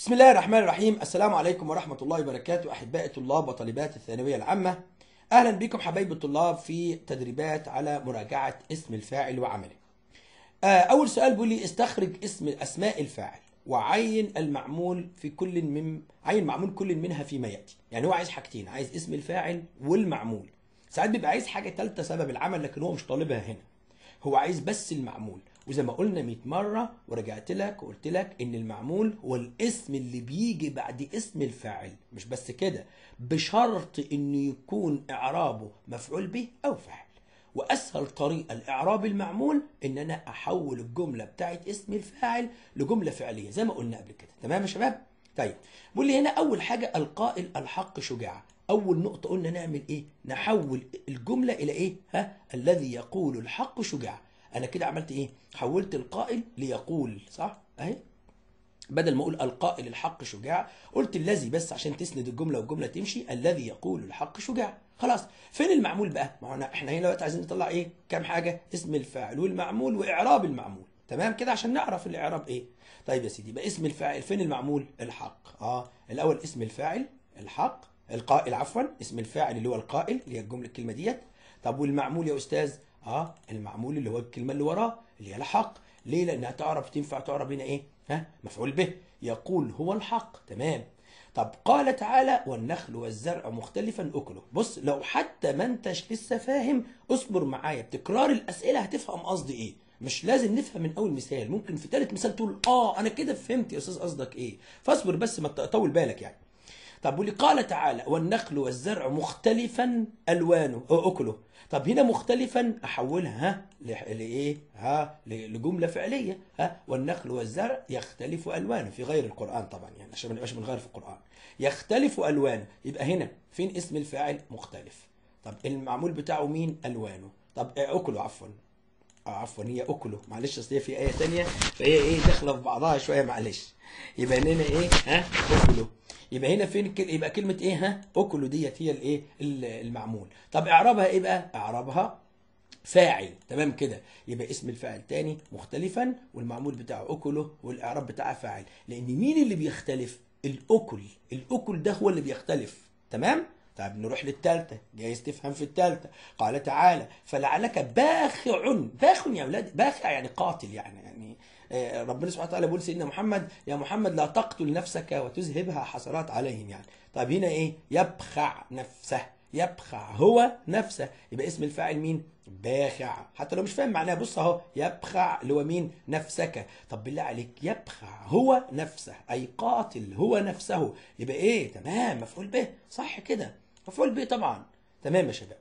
بسم الله الرحمن الرحيم السلام عليكم ورحمة الله وبركاته أحباء طلاب وطالبات الثانوية العامة أهلا بكم حبايب الطلاب في تدريبات على مراجعة اسم الفاعل وعمله آه، أول سؤال بيقول لي استخرج اسم أسماء الفاعل وعين المعمول في كل من عين معمول كل منها فيما يأتي يعني هو عايز حاجتين عايز اسم الفاعل والمعمول ساعات بيبقى عايز حاجة ثالثة سبب العمل لكن هو مش طالبها هنا هو عايز بس المعمول وزي ما قلنا 100 مرة ورجعت لك وقلت لك ان المعمول هو الاسم اللي بيجي بعد اسم الفاعل مش بس كده بشرط انه يكون اعرابه مفعول به او فاعل واسهل طريقة لاعراب المعمول ان انا احول الجملة بتاعت اسم الفاعل لجملة فعلية زي ما قلنا قبل كده تمام يا شباب طيب بيقول لي هنا اول حاجة القائل الحق شجاع اول نقطة قلنا نعمل ايه نحول الجملة الى ايه ها الذي يقول الحق شجاع انا كده عملت ايه حولت القائل ليقول صح اهي بدل ما اقول القائل الحق شجاع قلت الذي بس عشان تسند الجمله والجمله تمشي الذي يقول الحق شجاع خلاص فين المعمول بقى ما هو أنا- احنا هنا دلوقتي عايزين نطلع ايه كام حاجه اسم الفاعل والمعمول واعراب المعمول تمام كده عشان نعرف الاعراب ايه طيب يا سيدي يبقى اسم الفاعل فين المعمول الحق اه الاول اسم الفاعل الحق القائل عفوا اسم الفاعل اللي هو القائل اللي هي الجمله الكلمه ديت طب والمعمول يا استاذ اه المعمول اللي هو الكلمه اللي وراه اللي هي الحق ليه لانها تعرف تنفع تعرف هنا ايه ها مفعول به يقول هو الحق تمام طب قال تعالى والنخل والزرع مختلفا اكله بص لو حتى ما انتش لسه فاهم اصبر معايا بتكرار الاسئله هتفهم قصدي ايه مش لازم نفهم من اول مثال ممكن في ثالث مثال تقول اه انا كده فهمت يا استاذ قصدك ايه فاصبر بس ما تطول بالك يعني طب واللي قال تعالى والنخل والزرع مختلفا الوانه أو اكله طب هنا مختلفا احولها ها لح- لايه ها ل- لجمله فعليه ها والنخل والزرع يختلف الوانه في غير القران طبعا يعني عشان ما نبقاش بنغير في القران يختلف الوانه يبقى هنا فين اسم الفاعل مختلف طب المعمول بتاعه مين الوانه طب آه، اكله عفوا اه عفوا هي اكله معلش اصل هي في ايه تانية فهي ايه داخله في بعضها شويه معلش يبقى هنا ايه ها اكله يبقى هنا فين كل... يبقى كلمه ايه ها اكله ديت هي الايه ال- المعمول طب اعرابها ايه بقى اعرابها فاعل تمام كده يبقى اسم الفاعل تاني مختلفا والمعمول بتاعه اكله والاعراب بتاعه فاعل لان مين اللي بيختلف الاكل الاكل ده هو اللي بيختلف تمام طيب نروح للثالثة جايز تفهم في الثالثة قال تعالى فلعلك باخع باخع يا اولاد باخع يعني قاتل يعني يعني آه، ربنا سبحانه وتعالى بيقول سيدنا محمد يا محمد لا تقتل نفسك وتذهبها حسرات عليهم يعني طيب هنا ايه يبخع نفسه يبخع هو نفسه يبقى اسم الفاعل مين باخع حتى لو مش فاهم معناه بص اهو يبخع اللي هو مين نفسك طب بالله عليك يبخع هو نفسه اي قاتل هو نفسه يبقى ايه تمام مفعول به صح كده مفعول به طبعا تمام يا شباب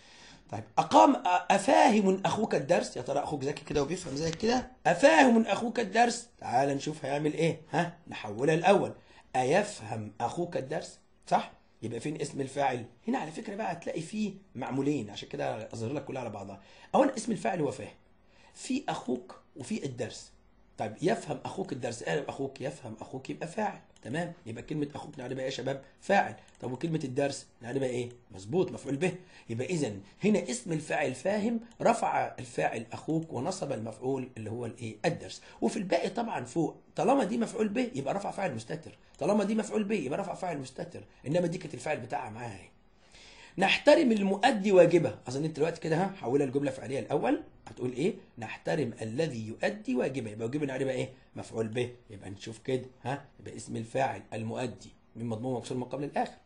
طيب أقام أفاهم أخوك الدرس يا ترى أخوك ذكي كده وبيفهم زيك كده أفاهم أخوك الدرس تعال نشوف هيعمل إيه ها نحولها الأول أيفهم أخوك الدرس صح يبقى فين اسم الفاعل هنا على فكرة بقى هتلاقي فيه معمولين عشان كده أظهر لك كلها على بعضها أولا اسم الفاعل هو فاهم في أخوك وفي الدرس طيب يفهم اخوك الدرس قال اخوك يفهم اخوك يبقى فاعل تمام يبقى كلمه اخوك نعربها ايه يا شباب فاعل طب وكلمه الدرس نعربها ايه مظبوط مفعول به يبقى اذا هنا اسم الفاعل فاهم رفع الفاعل اخوك ونصب المفعول اللي هو الايه الدرس وفي الباقي طبعا فوق طالما دي مفعول به يبقى رفع فاعل مستتر طالما دي مفعول به يبقى رفع فاعل مستتر انما دي كانت الفاعل بتاعها معاها اهي نحترم المؤدي واجبه اظن انت دلوقتي كده ها حولها الجمله فعليه الاول هتقول ايه نحترم الذي يؤدي واجبه يبقى واجبه نعرفها ايه مفعول به يبقى نشوف كده ها يبقى اسم الفاعل المؤدي من مضمون مكسور من قبل الاخر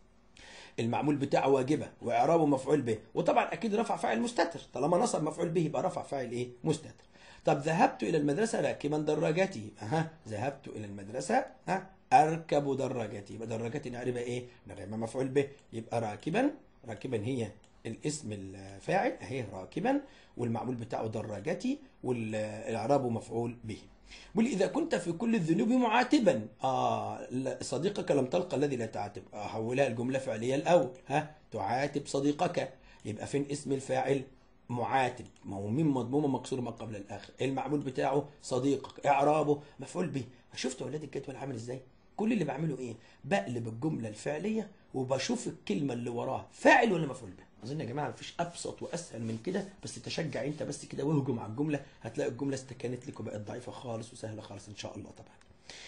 المعمول بتاعه واجبه واعرابه مفعول به وطبعا اكيد رفع فاعل مستتر طالما نصب مفعول به يبقى رفع فاعل ايه مستتر طب ذهبت الى المدرسه راكبا دراجتي ها ذهبت الى المدرسه ها اركب دراجتي يبقى دراجتي نعرفها ايه نعرفها مفعول به يبقى راكبا راكبا هي الاسم الفاعل اهي راكبا والمعمول بتاعه دراجتي والاعراب مفعول به بيقول اذا كنت في كل الذنوب معاتبا اه لا، صديقك لم تلقى الذي لا تعاتب احولها الجمله فعليه الاول ها تعاتب صديقك يبقى فين اسم الفاعل معاتب ما هو مين مضمومه مكسوره ما قبل الاخر المعمول بتاعه صديقك اعرابه مفعول به شفتوا اولاد الجدول عامل ازاي كل اللي بعمله ايه بقلب الجمله الفعليه وبشوف الكلمه اللي وراها فاعل ولا مفعول به اظن يا جماعه مفيش ابسط واسهل من كده بس تشجع انت بس كده واهجم على الجمله هتلاقي الجمله استكانت لك وبقت ضعيفه خالص وسهله خالص ان شاء الله طبعا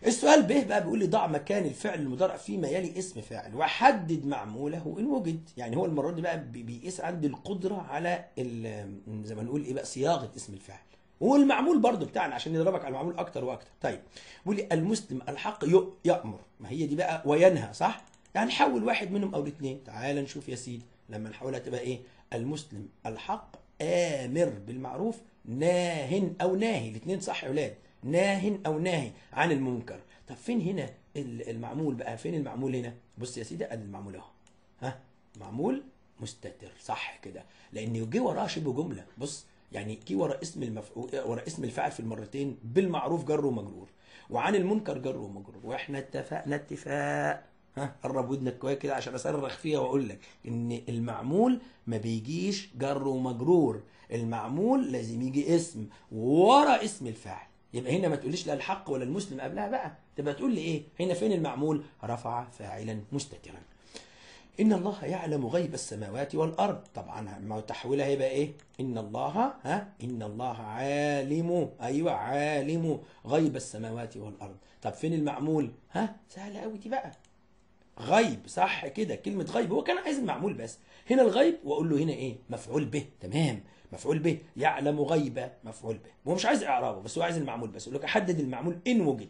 السؤال ب بقى بيقول لي ضع مكان الفعل المضارع فيما يلي اسم فاعل وحدد معموله ان وجد يعني هو المره دي بقى بي- بيقيس عندي القدره على ال- زي ما نقول ايه بقى صياغه اسم الفاعل والمعمول برضو بتاعنا عشان يضربك على المعمول اكتر واكتر طيب بيقول لي المسلم الحق ي- يامر ما هي دي بقى وينهى صح يعني حول واحد منهم او الاثنين تعال نشوف يا سيدي لما نحولها تبقى ايه المسلم الحق امر بالمعروف ناه او ناهي الاثنين صح يا اولاد ناه او ناهي عن المنكر طب فين هنا ال- المعمول بقى فين المعمول هنا بص يا سيدي ادي المعمول اهو ها معمول مستتر صح كده لان جه وراه شبه جمله بص يعني جه ورا اسم المفعول ورا اسم الفاعل في المرتين بالمعروف جر ومجرور وعن المنكر جر ومجرور واحنا اتفقنا اتفاق ها قرب ودنك كويس كده عشان اصرخ فيها واقول لك ان المعمول ما بيجيش جر ومجرور المعمول لازم يجي اسم ورا اسم الفاعل يبقى هنا ما تقوليش لا الحق ولا المسلم قبلها بقى تبقى تقول لي ايه هنا فين المعمول رفع فاعلا مستترا ان الله يعلم غيب السماوات والارض طبعا ما تحويلها هيبقى ايه ان الله ها ان الله عالم ايوه عالم غيب السماوات والارض طب فين المعمول ها سهله قوي دي بقى غيب صح كده كلمة غيب هو كان عايز المعمول بس هنا الغيب واقول له هنا ايه مفعول به تمام مفعول به يعلم غيب مفعول به هو مش عايز اعرابه بس هو عايز المعمول بس يقول لك احدد المعمول ان وجد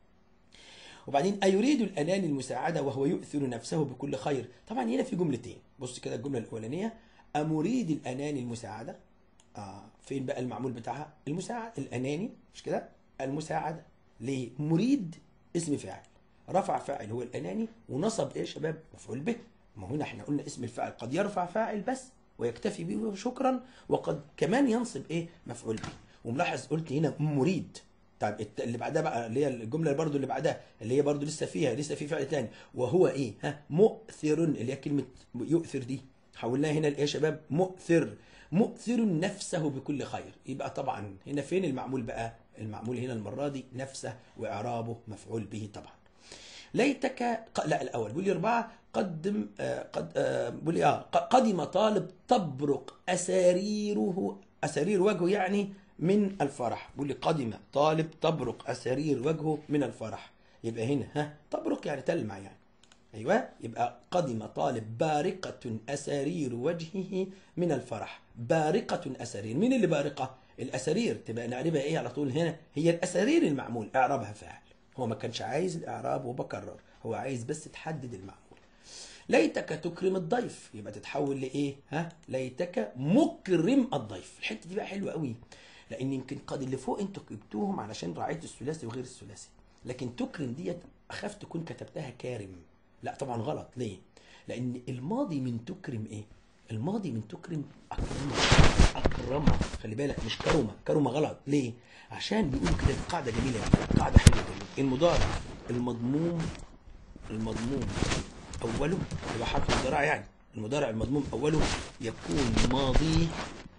وبعدين أيريد الأنان المساعدة وهو يؤثر نفسه بكل خير طبعا هنا في جملتين بص كده الجملة الأولانية أمريد الأنان المساعدة آه فين بقى المعمول بتاعها المساعد الأناني مش كده المساعدة ليه مريد اسم فاعل رفع فاعل هو الأناني ونصب إيه يا شباب مفعول به ما هنا احنا قلنا اسم الفاعل قد يرفع فاعل بس ويكتفي به شكرا وقد كمان ينصب ايه مفعول به وملاحظ قلت هنا مريد طيب الت- اللي بعدها بقى اللي هي الجمله برضو اللي بعدها اللي هي برضو لسه فيها لسه في فعل تاني وهو ايه ها مؤثر اللي هي كلمه يؤثر دي حولناها هنا لايه يا شباب مؤثر مؤثر نفسه بكل خير يبقى طبعا هنا فين المعمول بقى المعمول هنا المره دي نفسه واعرابه مفعول به طبعا ليتك ق- لا الاول بيقول لي اربعه قدم آه قد آه بيقول لي اه ق- قدم طالب تبرق اساريره اسارير وجهه يعني من الفرح بيقول لي قدم طالب تبرق اسارير وجهه من الفرح يبقى هنا ها تبرق يعني تلمع يعني ايوه يبقى قدم طالب بارقة اسارير وجهه من الفرح بارقة اسارير مين اللي بارقة الاسارير تبقى نعربها ايه على طول هنا هي الاسارير المعمول اعرابها فاعل هو ما كانش عايز الاعراب وبكرر هو عايز بس تحدد المعمول ليتك تكرم الضيف يبقى تتحول لايه ها ليتك مكرم الضيف الحته دي بقى حلوه قوي لان يمكن قد اللي فوق انتوا جبتوهم علشان رعايه الثلاثي وغير الثلاثي لكن تكرم ديت اخاف تكون كتبتها كارم لا طبعا غلط ليه لان الماضي من تكرم ايه الماضي من تكرم اكرم اكرم خلي بالك مش كرمه كرمه غلط ليه عشان بيقولوا كده قاعده جميله جدا قاعده حلوه جدا المضارع المضموم المضموم اوله يبقى حرف المضارع يعني المضارع المضموم اوله يكون ماضيه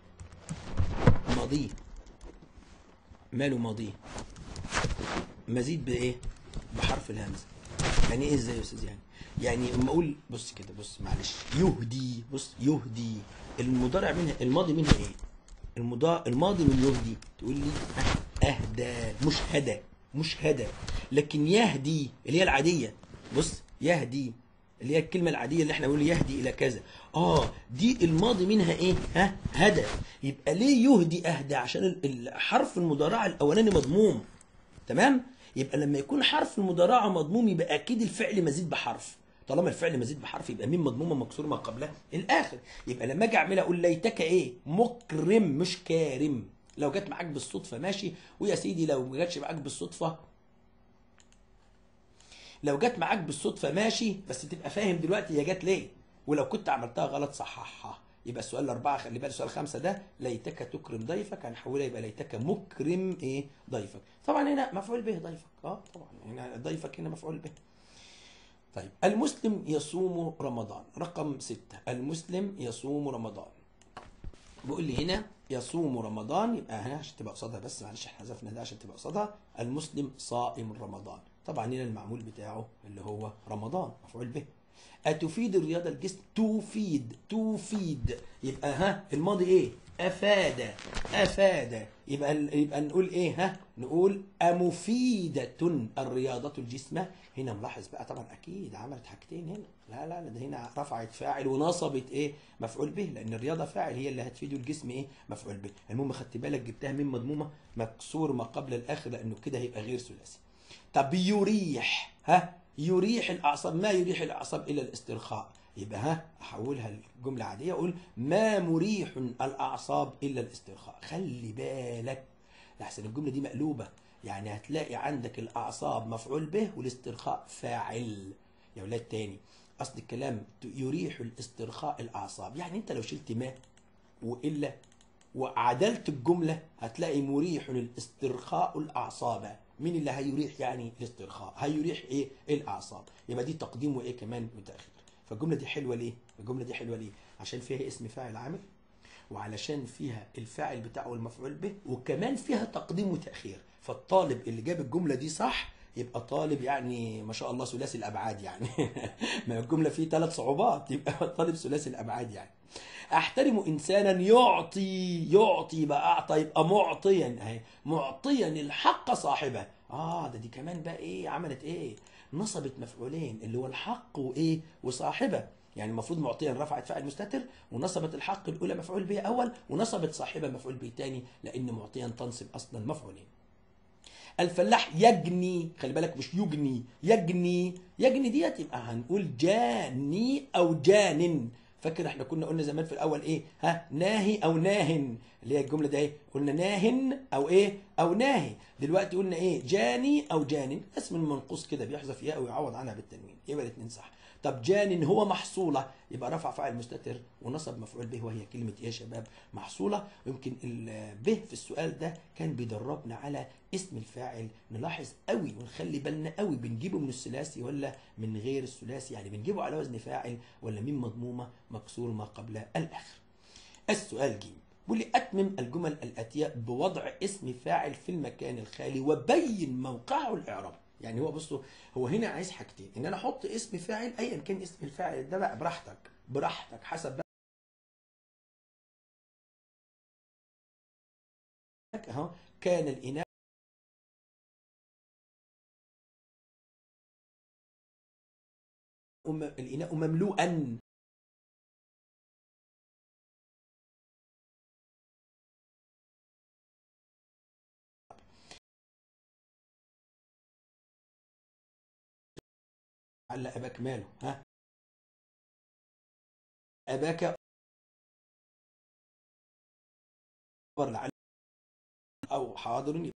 ماضيه ماله ماضيه مزيد بايه بحرف الهمزه يعني ايه ازاي يا استاذ يعني يعني اما اقول بص كده بص معلش يهدي بص يهدي المضارع منها الماضي منها ايه المضا... الماضي من يهدي تقول لي أه- اهدى مش هدى مش هدى لكن يهدي اللي هي العاديه بص يهدي اللي هي الكلمه العاديه اللي احنا بنقول يهدي الى كذا اه دي الماضي منها ايه ها هدى يبقى ليه يهدي اهدى عشان ال- الحرف المضارع الاولاني مضموم تمام يبقى لما يكون حرف المضارعه مضموم يبقى اكيد الفعل مزيد بحرف طالما الفعل مزيد بحرف يبقى مين مضمومه مكسور ما قبلها الاخر يبقى لما اجي اعملها اقول ليتك ايه مكرم مش كارم لو جت معاك بالصدفه ماشي ويا سيدي لو ما جاتش معاك بالصدفه لو جت معاك بالصدفه ماشي بس تبقى فاهم دلوقتي هي جت ليه ولو كنت عملتها غلط صححها يبقى السؤال الأربعة خلي بالك السؤال الخامسة ده ليتك تكرم ضيفك هنحولها يبقى ليتك مكرم إيه ضيفك طبعا هنا مفعول به ضيفك اه طبعا هنا ضيفك هنا مفعول به طيب المسلم يصوم رمضان رقم ستة المسلم يصوم رمضان بيقول لي هنا يصوم رمضان يبقى هنا عشان تبقى قصادها بس معلش احنا حذفنا ده عشان تبقى قصادها المسلم صائم رمضان طبعا هنا المعمول بتاعه اللي هو رمضان مفعول به أتفيد الرياضة الجسم تفيد تفيد يبقى ها الماضي ايه أفاد أفاد يبقى يبقى نقول ايه ها نقول امفيده الرياضه الجسم هنا ملاحظ بقى طبعا اكيد عملت حاجتين هنا لا لا لا ده هنا رفعت فاعل ونصبت ايه مفعول به لان الرياضه فاعل هي اللي هتفيده الجسم ايه مفعول به المهم خدت بالك جبتها من مضمومه مكسور ما قبل الاخر لانه كده هيبقى غير ثلاثي طب يريح ها يريح الاعصاب ما يريح الاعصاب الا الاسترخاء يبقى ها احولها لجمله عاديه اقول ما مريح الاعصاب الا الاسترخاء خلي بالك لحسن الجمله دي مقلوبه يعني هتلاقي عندك الاعصاب مفعول به والاسترخاء فاعل يا ولاد تاني اصل الكلام يريح الاسترخاء الاعصاب يعني انت لو شلت ما والا وعدلت الجمله هتلاقي مريح الاسترخاء الاعصاب مين اللي هيريح يعني الاسترخاء هيريح ايه الاعصاب يبقى دي تقديم وايه كمان متاخر فالجمله دي حلوه ليه الجمله دي حلوه ليه عشان فيها اسم فاعل عامل وعلشان فيها الفاعل بتاعه المفعول به وكمان فيها تقديم وتاخير فالطالب اللي جاب الجمله دي صح يبقى طالب يعني ما شاء الله ثلاثي الابعاد يعني ما الجمله فيه ثلاث صعوبات يبقى طالب ثلاثي الابعاد يعني احترم انسانا يعطي يعطي بقى اعطى يبقى معطيا اهي معطيا الحق صاحبه اه ده دي كمان بقى ايه عملت ايه نصبت مفعولين اللي هو الحق وايه وصاحبه يعني المفروض معطيا رفعت فاعل مستتر ونصبت الحق الاولى مفعول به اول ونصبت صاحبه مفعول به ثاني لان معطيا تنصب اصلا مفعولين الفلاح يجني خلي بالك مش يجني يجني يجني ديت يبقى هنقول جاني او جان فاكر احنا كنا قلنا زمان في الاول ايه ها ناهي او ناهن اللي هي الجمله دي ايه قلنا ناهن او ايه او ناهي دلوقتي قلنا ايه جاني او جان اسم المنقوص كده بيحذف ياء ويعوض عنها بالتنوين يبقى الاثنين صح طب جان هو محصوله يبقى رفع فاعل مستتر ونصب مفعول به وهي كلمه ايه يا شباب محصوله يمكن به في السؤال ده كان بيدربنا على اسم الفاعل نلاحظ قوي ونخلي بالنا قوي بنجيبه من الثلاثي ولا من غير الثلاثي يعني بنجيبه على وزن فاعل ولا من مضمومه مكسور ما قبل الاخر السؤال ج بيقول لي اتمم الجمل الاتيه بوضع اسم فاعل في المكان الخالي وبين موقعه الاعراب يعني هو بصوا هو هنا عايز حاجتين ان انا احط اسم فاعل ايا كان اسم الفاعل ده بقى براحتك براحتك حسب بقى اهو كان الاناء الاناء مملوءا لعل أباك ماله ها أباك خبر لعل أو حاضر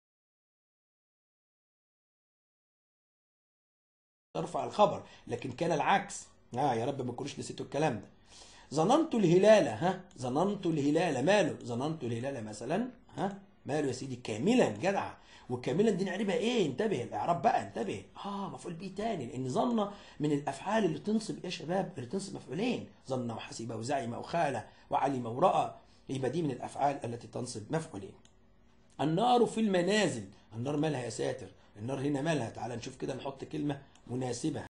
ترفع الخبر لكن كان العكس آه يا رب ما تكونوش نسيتوا الكلام ده ظننت الهلال ها ظننت الهلال ماله ظننت الهلال مثلا ها ماله يا سيدي كاملا جدع وكاملا دي نعربها ايه انتبه الاعراب بقى انتبه اه مفعول به تاني لان ظن من الافعال اللي تنصب ايه يا شباب اللي تنصب مفعولين ظن وحسب وزعم وخال وعلم وراى يبقى دي من الافعال التي تنصب مفعولين النار في المنازل النار مالها يا ساتر النار هنا مالها تعال نشوف كده نحط كلمه مناسبه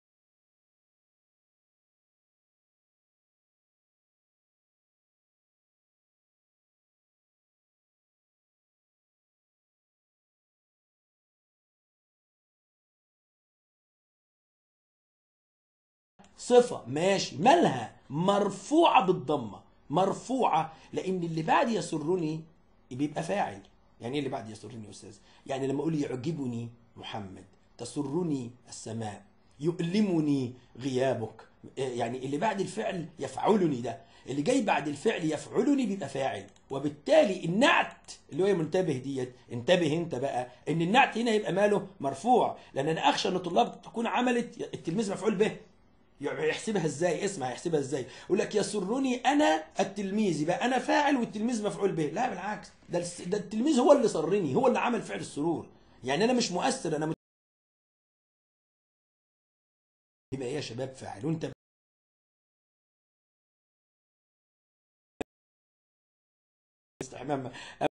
صفة ماشي مالها مرفوعة بالضمة مرفوعة لأن اللي بعد يسرني بيبقى فاعل يعني ايه اللي بعد يسرني يا أستاذ يعني لما أقول يعجبني محمد تسرني السماء يؤلمني غيابك يعني اللي بعد الفعل يفعلني ده اللي جاي بعد الفعل يفعلني بيبقى فاعل وبالتالي النعت اللي هو منتبه ديت انتبه انت بقى ان النعت هنا يبقى ماله مرفوع لان انا اخشى ان الطلاب تكون عملت التلميذ مفعول به يحسبها ازاي اسمع يحسبها ازاي يقول لك يسرني انا التلميذ يبقى انا فاعل والتلميذ مفعول به لا بالعكس ده ده التلميذ هو اللي سرني هو اللي عمل فعل السرور يعني انا مش مؤثر انا مت... يبقى ايه يا شباب فاعل وانت استحمام